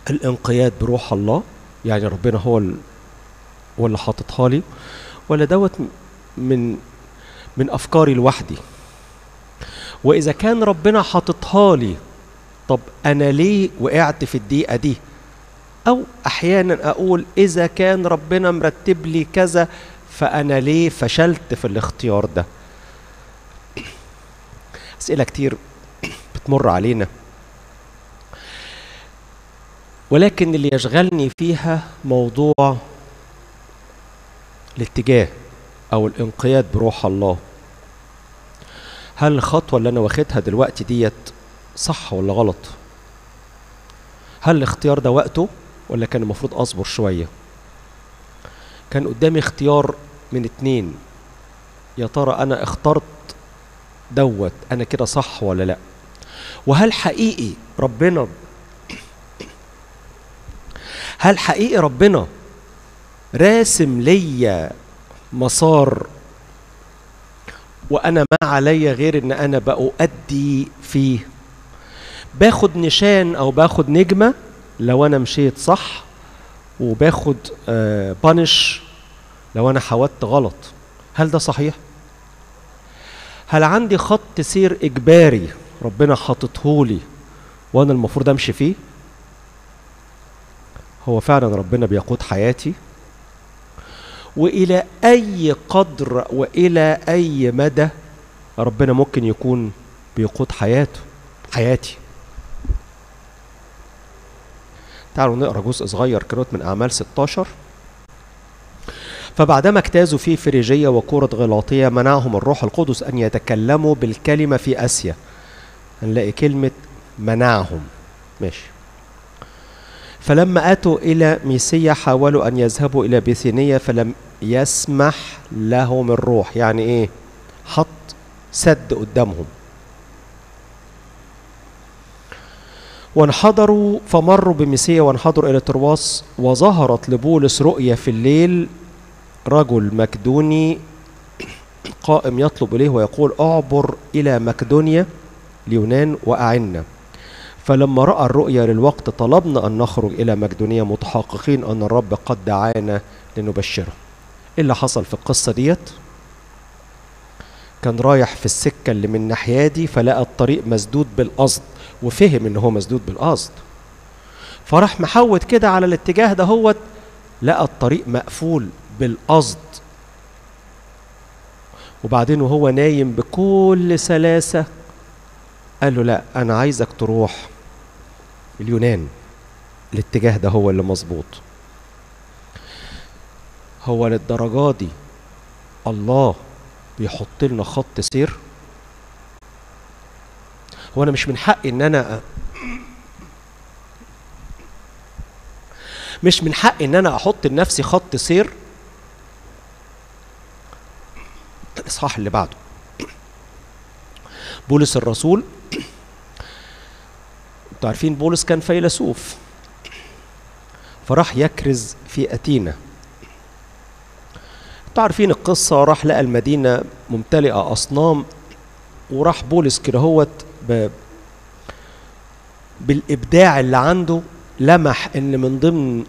الانقياد بروح الله يعني ربنا هو ال... هو اللي حاططها لي ولا دوت من من افكاري لوحدي واذا كان ربنا حاططها لي طب انا ليه وقعت في الدقيقه دي او احيانا اقول اذا كان ربنا مرتب لي كذا فانا ليه فشلت في الاختيار ده اسئله كتير بتمر علينا ولكن اللي يشغلني فيها موضوع الاتجاه او الانقياد بروح الله هل الخطوه اللي انا واخدها دلوقتي ديت صح ولا غلط هل الاختيار ده وقته ولا كان المفروض اصبر شويه كان قدامي اختيار من اتنين يا ترى انا اخترت دوت انا كده صح ولا لا وهل حقيقي ربنا هل حقيقي ربنا راسم ليا مسار وانا ما عليا غير ان انا بأؤدي فيه باخد نشان او باخد نجمه لو انا مشيت صح وباخد آه بانش لو انا حودت غلط هل ده صحيح هل عندي خط سير اجباري ربنا حاططهولي وانا المفروض امشي فيه هو فعلا ربنا بيقود حياتي والى اي قدر والى اي مدى ربنا ممكن يكون بيقود حياته حياتي تعالوا نقرا جزء صغير كده من اعمال 16 فبعدما اجتازوا في فريجية وكورة غلاطية منعهم الروح القدس أن يتكلموا بالكلمة في آسيا هنلاقي كلمة منعهم ماشي فلما أتوا إلى ميسية حاولوا أن يذهبوا إلى بيثينية فلم يسمح لهم الروح يعني إيه حط سد قدامهم وانحدروا فمروا بميسية وانحدروا إلى ترواس وظهرت لبولس رؤية في الليل رجل مكدوني قائم يطلب إليه ويقول أعبر إلى مكدونيا اليونان وأعنا فلما رأى الرؤيا للوقت طلبنا أن نخرج إلى مقدونية متحققين أن الرب قد دعانا لنبشره إيه اللي حصل في القصة ديت كان رايح في السكة اللي من ناحية دي فلقى الطريق مسدود بالقصد وفهم ان هو مسدود بالقصد فراح محود كده على الاتجاه ده هو لقى الطريق مقفول بالقصد وبعدين وهو نايم بكل سلاسة قال له لا أنا عايزك تروح اليونان الاتجاه ده هو اللي مظبوط هو للدرجة دي الله بيحط لنا خط سير هو انا مش من حقي ان انا مش من حقي ان انا احط لنفسي خط سير الاصحاح اللي بعده بولس الرسول انتوا عارفين بولس كان فيلسوف فراح يكرز في أتينا انتوا عارفين القصة راح لقى المدينة ممتلئة أصنام وراح بولس كده هوت ب... بالإبداع اللي عنده لمح إن من ضمن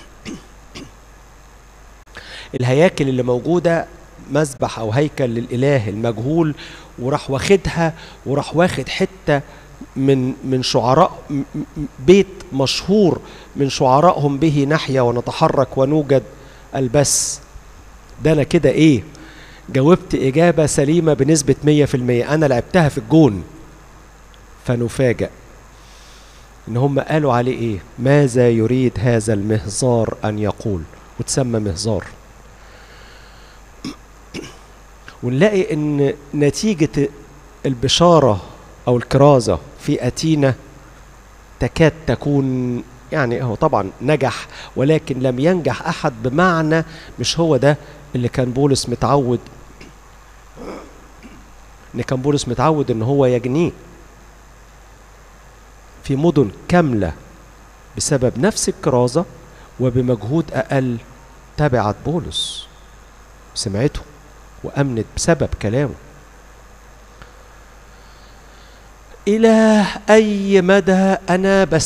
الهياكل اللي موجودة مذبح أو هيكل للإله المجهول وراح واخدها وراح واخد حتة من من شعراء بيت مشهور من شعرائهم به نحيا ونتحرك ونوجد البس ده انا كده ايه جاوبت اجابه سليمه بنسبه 100% انا لعبتها في الجون فنفاجأ ان هم قالوا عليه ايه ماذا يريد هذا المهزار ان يقول وتسمى مهزار ونلاقي ان نتيجه البشاره او الكرازه في اتينا تكاد تكون يعني هو طبعا نجح ولكن لم ينجح احد بمعنى مش هو ده اللي كان بولس متعود ان كان بولس متعود ان هو يجنيه في مدن كامله بسبب نفس الكرازه وبمجهود اقل تبعت بولس سمعته وامنت بسبب كلامه الى اي مدى انا بس